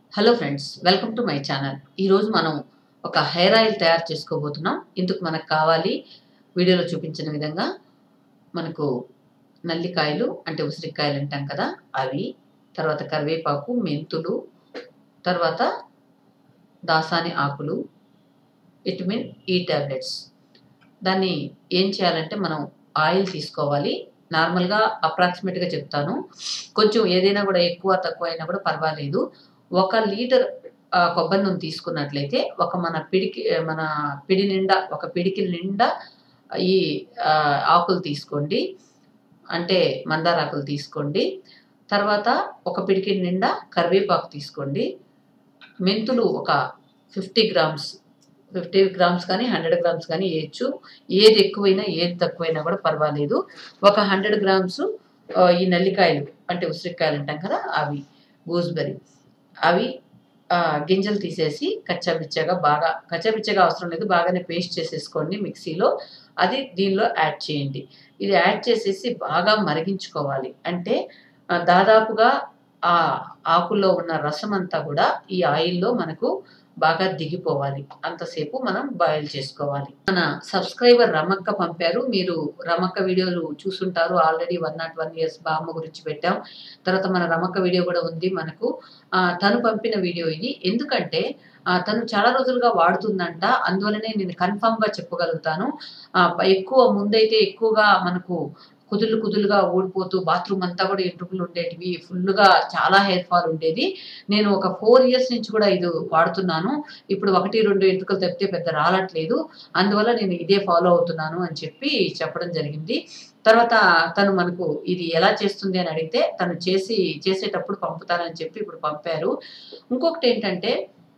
Hello friends welcome to my channel ఈరోజు మనం ఒక హెయిర్ ఆయిల్ తయారు చేసుకోబోతున్నాం ఇందుకు మనకు కావాలి వీడియోలో చూపించిన విధంగా మనకు నల్లికాయలు అంటే ఉసిరికాయలు అంటాం కదా అవి తర్వాత కరివేపాకు మెంతులు తర్వాత దాసాని ఆకులు విటమిన్ ఈ టాబ్లెట్స్ దాన్ని ఏం చేయాలంటే మనం ఆయిల్ తీసుకోవాలి నార్మల్గా అప్రాక్సిమేట్గా చెప్తాను కొంచెం ఏదైనా కూడా ఎక్కువ తక్కువ అయినా కూడా పర్వాలేదు ఒక లీటర్ ఆ, కొబ్బరి నూనె తీసుకున్నట్లయితే ఒక మన పిడికి మన పిడి నిండా ఒక పిడికి నిండా ఈ ఆ, ఆకులు తీసుకోండి అంటే మందార ఆకులు తీసుకోండి తర్వాత ఒక పిడికి నిండా కరివేపాకు తీసుకోండి మెంతులు ఒక ఫిఫ్టీ గ్రామ్స్ ఫిఫ్టీ గ్రామ్స్ కానీ హండ్రెడ్ గ్రామ్స్ కానీ వేయచ్చు ఏది ఎక్కువైనా ఏది తక్కువైనా కూడా పర్వాలేదు ఒక హండ్రెడ్ గ్రామ్స్ ఆ, ఈ నల్లికాయలు అంటే ఉసిరికాయలు అంటాం కదా అవి గూస్బెర్రీ అవి ఆ, గింజలు తీసేసి కచ్చాపిచ్చగా బాగా కచ్చాపిచ్చగా అవసరం లేదు బాగానే పేస్ట్ చేసేసుకోండి మిక్సీలో అది దీనిలో యాడ్ చేయండి ఇది యాడ్ చేసేసి బాగా మరిగించుకోవాలి అంటే ఆ, దాదాపుగా ఆ ఆకుల్లో ఉన్న రసం అంతా కూడా ఈ ఆయిల్లో మనకు బాగా దిగిపోవాలి అంతసేపు మనం బాయిల్ చేసుకోవాలి మన సబ్స్క్రైబర్ రమక్క పంపారు మీరు రమక్క వీడియోలు చూసుంటారు already one not one years బామ్మ గురించి పెట్టాం తర్వాత మన రమక్క వీడియో కూడా ఉంది మనకు ఆ, తను పంపిన వీడియో ఇది ఎందుకంటే ఆ, తను చాలా రోజులుగా వాడుతుందంట అందువలనే నేను కన్ఫామ్ గా చెప్పగలుగుతాను ఆ, ఎక్కువ ముందైతే ఎక్కువగా మనకు కుదులు కుదులుగా ఊడిపోతూ బాత్రూమ్ అంతా కూడా ఎంట్రుకలు ఉండేటివి ఫుల్గా చాలా హెయిర్ ఫాల్ ఉండేది నేను ఒక ఫోర్ ఇయర్స్ నుంచి కూడా ఇది వాడుతున్నాను ఇప్పుడు ఒకటి రెండు ఎంట్రుకలు తప్పితే పెద్ద రాలట్లేదు అందువల్ల నేను ఇదే ఫాలో అవుతున్నాను అని చెప్పి చెప్పడం జరిగింది తర్వాత తను మనకు ఇది ఎలా చేస్తుంది అని అడిగితే తను చేసి చేసేటప్పుడు పంపుతానని చెప్పి ఇప్పుడు పంపారు ఇంకొకటి ఏంటంటే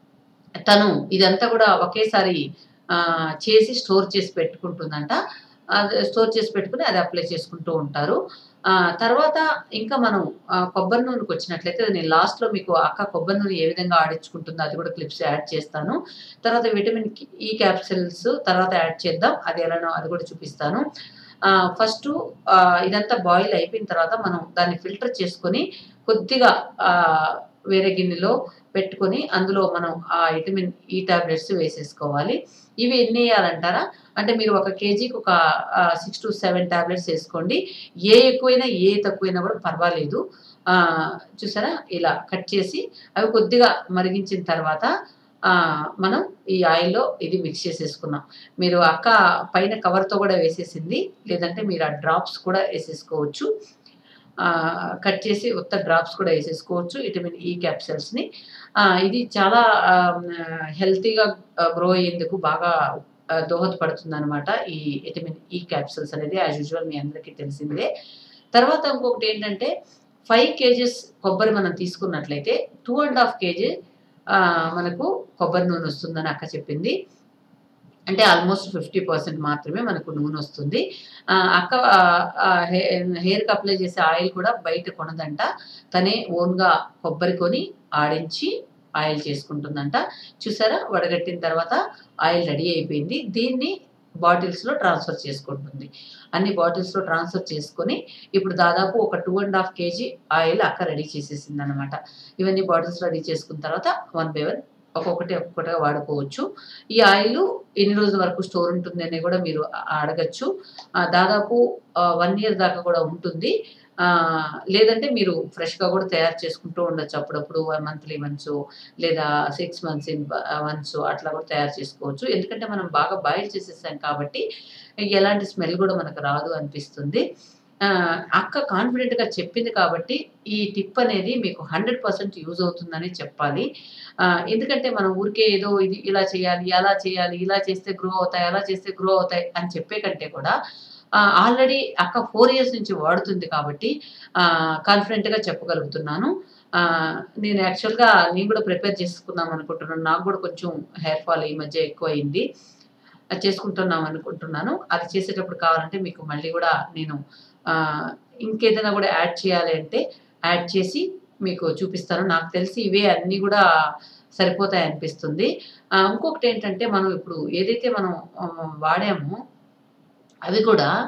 తను ఇదంతా కూడా ఒకేసారి ఆ, చేసి స్టోర్ చేసి పెట్టుకుంటుందంట అది స్టోర్ చేసి పెట్టుకుని అది అప్లై చేసుకుంటూ ఉంటారు ఆ, తర్వాత ఇంకా మనం ఆ, కొబ్బరి నూనెకి వచ్చినట్లయితే నేను లాస్ట్లో మీకు అక్క కొబ్బరి నూనె ఏ విధంగా ఆడించుకుంటుందో అది కూడా క్లిప్స్ యాడ్ చేస్తాను తర్వాత విటమిన్ ఈ క్యాప్సిల్స్ తర్వాత యాడ్ చేద్దాం అది ఎలానో అది కూడా చూపిస్తాను ఫస్ట్ ఇదంతా బాయిల్ అయిపోయిన తర్వాత మనం దాన్ని ఫిల్టర్ చేసుకొని కొద్దిగా ఆ, వేరే గిన్నెలో పెట్టుకొని అందులో మనం ఆ విటమిన్ ఈ టాబ్లెట్స్ వేసేసుకోవాలి ఇవి ఎన్ని వేయాలంటారా అంటే మీరు ఒక కేజీకి ఒక సిక్స్ టు సెవెన్ టాబ్లెట్స్ వేసుకోండి ఏ ఎక్కువైనా ఏ తక్కువైనా కూడా పర్వాలేదు ఆ, చూసారా ఇలా కట్ చేసి అవి కొద్దిగా మరిగించిన తర్వాత ఆ, మనం ఈ ఆయిల్లో ఇది మిక్స్ చేసేసుకున్నాం మీరు అక్క పైన కవర్తో కూడా వేసేసింది లేదంటే మీరు ఆ డ్రాప్స్ కూడా వేసేసుకోవచ్చు ఆ, కట్ చేసి ఉత్త డ్రాప్స్ కూడా వేసేసుకోవచ్చు విటమిన్ ఈ క్యాప్సల్స్ని ఇది చాలా హెల్తీగా గ్రో అయ్యేందుకు బాగా ఆ, దోహదపడుతుంది అనమాట ఈ విటమిన్ ఈ క్యాప్సల్స్ అనేది యాజ్ యూజువల్ మీ అందరికీ తెలిసిందే తర్వాత ఇంకొకటి ఏంటంటే ఫైవ్ కేజెస్ కొబ్బరి మనం తీసుకున్నట్లయితే టూ అండ్ హాఫ్ కేజీ మనకు కొబ్బరి నూనె వస్తుందని అక్క చెప్పింది అంటే ఆల్మోస్ట్ ఫిఫ్టీ పర్సెంట్ మాత్రమే మనకు నూనె వస్తుంది ఆ, అక్క హెయిర్కి అప్లై చేసే ఆయిల్ కూడా బయట కొనదంట తనే ఓన్గా కొబ్బరి కొని ఆడించి ఆయిల్ చేసుకుంటుందంట చూసారా వడగట్టిన తర్వాత ఆయిల్ రెడీ అయిపోయింది దీన్ని బాటిల్స్లో ట్రాన్స్ఫర్ చేసుకుంటుంది అన్ని బాటిల్స్లో ట్రాన్స్ఫర్ చేసుకొని ఇప్పుడు దాదాపు ఒక two and half KG oil అక్క రెడీ చేసేసింది అనమాట ఇవన్నీ బాటిల్స్ రెడీ చేసుకున్న తర్వాత వన్ బై వన్ ఒక్కొక్కటి ఒక్కొక్కటిగా వాడుకోవచ్చు ఈ ఆయిల్ ఎన్ని రోజుల వరకు స్టోర్ ఉంటుంది అని కూడా మీరు అ- అడగచ్చు ఆ, దాదాపు వన్ ఇయర్ దాకా కూడా ఉంటుంది ఆ, లేదంటే మీరు ఫ్రెష్గా కూడా తయారు చేసుకుంటూ ఉండొచ్చు అప్పుడప్పుడు మంత్లీ వన్స్ లేదా సిక్స్ మంత్స్ ఇన్ వన్స్ అట్లా కూడా తయారు చేసుకోవచ్చు ఎందుకంటే మనం బాగా బాయిల్ చేసేసాం కాబట్టి ఎలాంటి స్మెల్ కూడా మనకు రాదు అనిపిస్తుంది ఆ, అక్క కాన్ఫిడెంట్గా చెప్పింది కాబట్టి ఈ టిప్ అనేది మీకు హండ్రెడ్ పర్సెంట్ యూజ్ అవుతుందని చెప్పాలి ఆ, ఎందుకంటే మనం ఊరికే ఏదో ఇది ఇలా చేయాలి అలా చేయాలి ఇలా చేస్తే గ్రో అవుతాయి అలా చేస్తే గ్రో అవుతాయి అని చెప్పే కంటే కూడా ఆల్రెడీ అక్క ఫోర్ ఇయర్స్ నుంచి వాడుతుంది కాబట్టి కాన్ఫిడెంట్గా చెప్పగలుగుతున్నాను ఆ, నేను యాక్చువల్గా నేను కూడా ప్రిపేర్ చేసుకుందాం అనుకుంటున్నాను నాకు కూడా కొంచెం హెయిర్ ఫాల్ ఈ మధ్య ఎక్కువ అయింది అది చేసుకుంటున్నాం అనుకుంటున్నాను అది చేసేటప్పుడు కావాలంటే మీకు మళ్ళీ కూడా నేను ఆ, ఇంకేదైనా కూడా యాడ్ చేయాలి అంటే యాడ్ చేసి మీకు చూపిస్తాను నాకు తెలిసి ఇవే అన్నీ కూడా సరిపోతాయి అనిపిస్తుంది ఆ, ఇంకొకటి ఏంటంటే మనం ఇప్పుడు ఏదైతే మనం ఆ, వాడామో అవి కూడా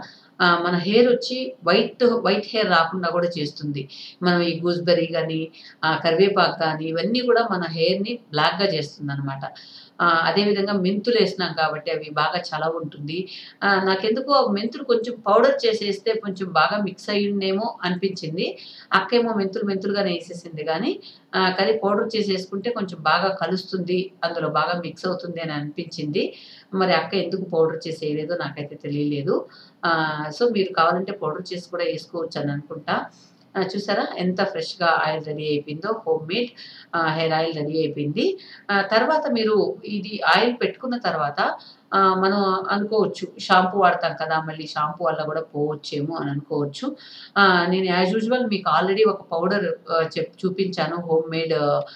ఆ, మన హెయిర్ వచ్చి వైట్ వైట్ హెయిర్ రాకుండా కూడా చేస్తుంది మనం ఈ గూస్బెర్రీ కానీ కరివేపాకు కానీ ఇవన్నీ కూడా మన హెయిర్ని బ్లాక్గా చేస్తుంది అనమాట అదేవిధంగా మెంతులు వేసినాం కాబట్టి అవి బాగా చలవ ఉంటుంది ఆ, నాకెందుకో ఆ మెంతులు కొంచెం పౌడర్ చేసేస్తే కొంచెం బాగా మిక్స్ అయ్యిందేమో అనిపించింది అక్కేమో మెంతులు మెంతులుగానే వేసేసింది కానీ ఆ, కానీ పౌడర్ చేసేసుకుంటే కొంచెం బాగా కలుస్తుంది అందులో బాగా మిక్స్ అవుతుంది అని అనిపించింది మరి అక్క ఎందుకు పౌడర్ చేసి వేయలేదో నాకైతే తెలియలేదు ఆ, సో మీరు కావాలంటే పౌడర్ చేసి కూడా వేసుకోవచ్చు అని అనుకుంటా ఆ, చూసారా ఎంత ఫ్రెష్గా ఆయిల్ రెడీ అయిపోయిందో home made hair oil ready అయిపోయింది ఆ, తర్వాత మీరు ఇది ఆయిల్ పెట్టుకున్న తర్వాత ఆ, మనం అనుకోవచ్చు షాంపూ వాడతాం కదా మళ్ళీ షాంపూ వల్ల కూడా పోవచ్చేమో అని అనుకోవచ్చు ఆ, నేను యాజ్ యూజువల్ మీకు ఆల్రెడీ ఒక పౌడర్ చెప్ చూపించాను హోమ్ మేడ్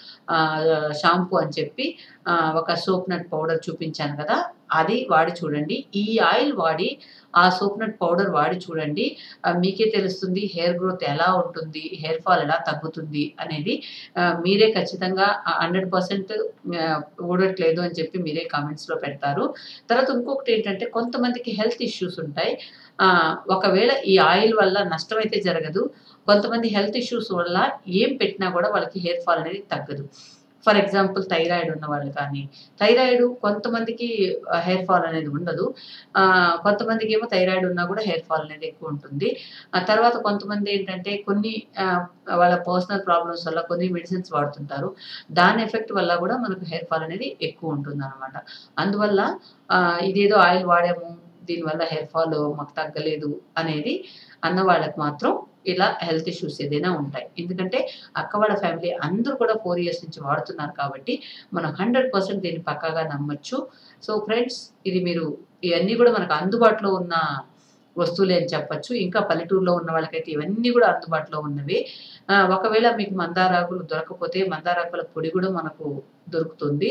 షాంపూ అని చెప్పి ఆ, ఒక సోప్ నట్ పౌడర్ చూపించాను కదా అది వాడి చూడండి ఈ ఆయిల్ వాడి ఆ సోప్ నట్ పౌడర్ వాడి చూడండి ఆ, మీకే తెలుస్తుంది హెయిర్ గ్రోత్ ఎలా ఉంటుంది హెయిర్ ఫాల్ ఎలా తగ్గుతుంది అనేది ఆ, మీరే ఖచ్చితంగా హండ్రెడ్ పర్సెంట్ ఊడట్లేదు అని చెప్పి మీరే కామెంట్స్లో పెడతారు తర్వాత ఇంకొకటి ఏంటంటే కొంతమందికి హెల్త్ ఇష్యూస్ ఉంటాయి ఆ, ఒకవేళ ఈ ఆయిల్ వల్ల నష్టం అయితే జరగదు కొంతమంది హెల్త్ ఇష్యూస్ వల్ల ఏం పెట్టినా కూడా వాళ్ళకి హెయిర్ ఫాల్ అనేది తగ్గదు ఫర్ ఎగ్జాంపుల్ థైరాయిడ్ ఉన్న వాళ్ళు కానీ థైరాయిడ్ కొంతమందికి హెయిర్ ఫాల్ అనేది ఉండదు ఆ, కొంతమందికి ఏమో థైరాయిడ్ ఉన్నా కూడా హెయిర్ ఫాల్ అనేది ఎక్కువ ఉంటుంది ఆ తర్వాత కొంతమంది ఏంటంటే కొన్ని ఆ, వాళ్ళ పర్సనల్ ప్రాబ్లమ్స్ వల్ల కొన్ని మెడిసిన్స్ వాడుతుంటారు దాని ఎఫెక్ట్ వల్ల కూడా మనకు హెయిర్ ఫాల్ అనేది ఎక్కువ ఉంటుంది అనమాట అందువల్ల ఆ, ఇదేదో ఆయిల్ వాడాము దీనివల్ల హెయిర్ ఫాల్ మాకు తగ్గలేదు అనేది అన్న వాళ్ళకి మాత్రం ఇలా హెల్త్ ఇష్యూస్ ఏదైనా ఉంటాయి ఎందుకంటే అక్క వాళ్ళ ఫ్యామిలీ అందరూ కూడా ఫోర్ ఇయర్స్ నుంచి వాడుతున్నారు కాబట్టి మనం హండ్రెడ్ పర్సెంట్ దీన్ని పక్కాగా నమ్మొచ్చు సో ఫ్రెండ్స్ ఇది మీరు ఇవన్నీ కూడా మనకు అందుబాటులో ఉన్న వస్తువులే అని చెప్పొచ్చు ఇంకా పల్లెటూరులో ఉన్న వాళ్ళకైతే ఇవన్నీ కూడా అందుబాటులో ఉన్నవి ఆ, ఒకవేళ మీకు మందారాకులు దొరకకపోతే మందారాకుల పొడి కూడా మనకు దొరుకుతుంది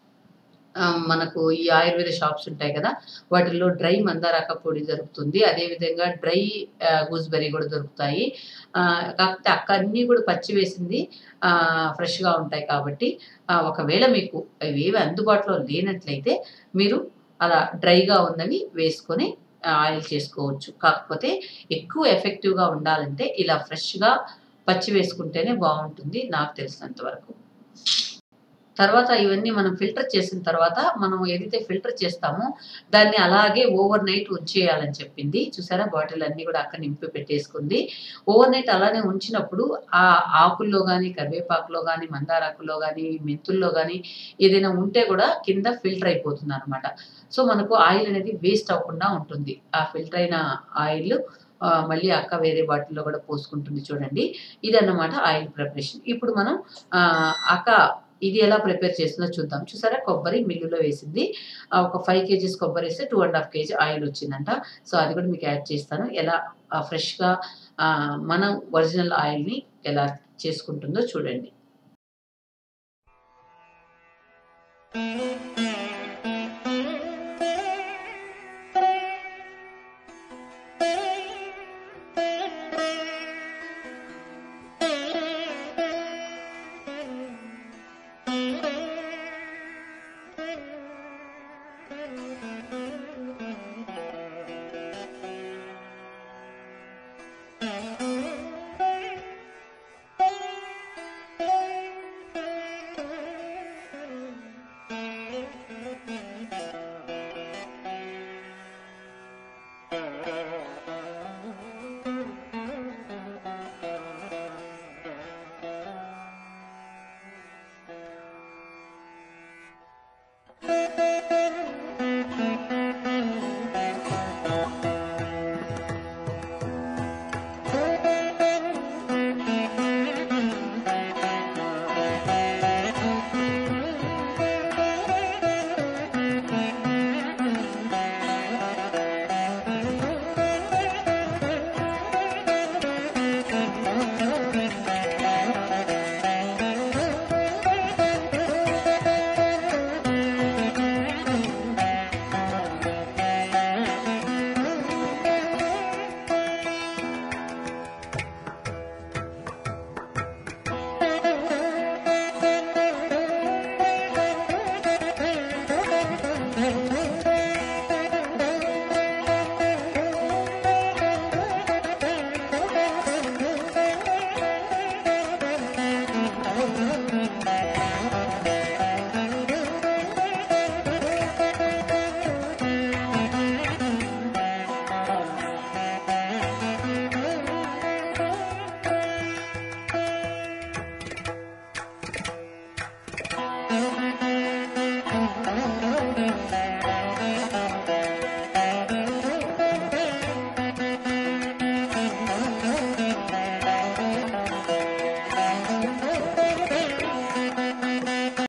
ఆ, మనకు ఈ ఆయుర్వేద షాప్స్ ఉంటాయి కదా వాటిల్లో డ్రై మందారాక పొడి దొరుకుతుంది అదేవిధంగా డ్రై గూస్బెర్రీ కూడా దొరుకుతాయి ఆ, కాకపోతే అక్క అన్నీ కూడా పచ్చి వేసింది ఆ, ఫ్రెష్గా ఉంటాయి కాబట్టి ఆ, ఒకవేళ మీకు అవి ఏవి అందుబాటులో లేనట్లయితే మీరు అలా డ్రైగా ఉన్నవి వేసుకొని ఆ, ఆయిల్ చేసుకోవచ్చు కాకపోతే ఎక్కువ ఎఫెక్టివ్గా ఉండాలంటే ఇలా ఫ్రెష్గా పచ్చి వేసుకుంటేనే బాగుంటుంది నాకు తెలిసినంత వరకు తర్వాత ఇవన్నీ మనం ఫిల్టర్ చేసిన తర్వాత మనం ఏదైతే ఫిల్టర్ చేస్తామో దాన్ని అలాగే ఓవర్ నైట్ ఉంచేయాలని చెప్పింది చూసారా బాటిల్ అన్ని కూడా అక్కడ నింపి పెట్టేసుకుంది ఓవర్ నైట్ అలానే ఉంచినప్పుడు ఆ ఆకుల్లో కానీ కరివేపాకులో కానీ మందారాకుల్లో కానీ మెంతుల్లో కానీ ఏదైనా ఉంటే కూడా కింద ఫిల్టర్ అయిపోతుంది అనమాట సో మనకు ఆయిల్ అనేది వేస్ట్ అవ్వకుండా ఉంటుంది ఆ ఫిల్టర్ అయిన ఆయిల్ ఆ, మళ్ళీ అక్క వేరే బాటిల్లో కూడా పోసుకుంటుంది చూడండి ఇదన్నమాట ఆయిల్ ప్రిపరేషన్ ఇప్పుడు మనం ఆ, అక్క ఇది ఎలా ప్రిపేర్ చేస్తుందో చూద్దాం చూసారా కొబ్బరి మిల్లులో వేసింది ఆ, ఒక ఫైవ్ కేజీస్ కొబ్బరి వేస్తే two and half KG oil వచ్చిందంట సో అది కూడా మీకు యాడ్ చేస్తాను ఎలా ఆ, ఫ్రెష్గా ఆ, మనం ఒరిజినల్ ఆయిల్ని ఎలా చేసుకుంటుందో చూడండి Thank you.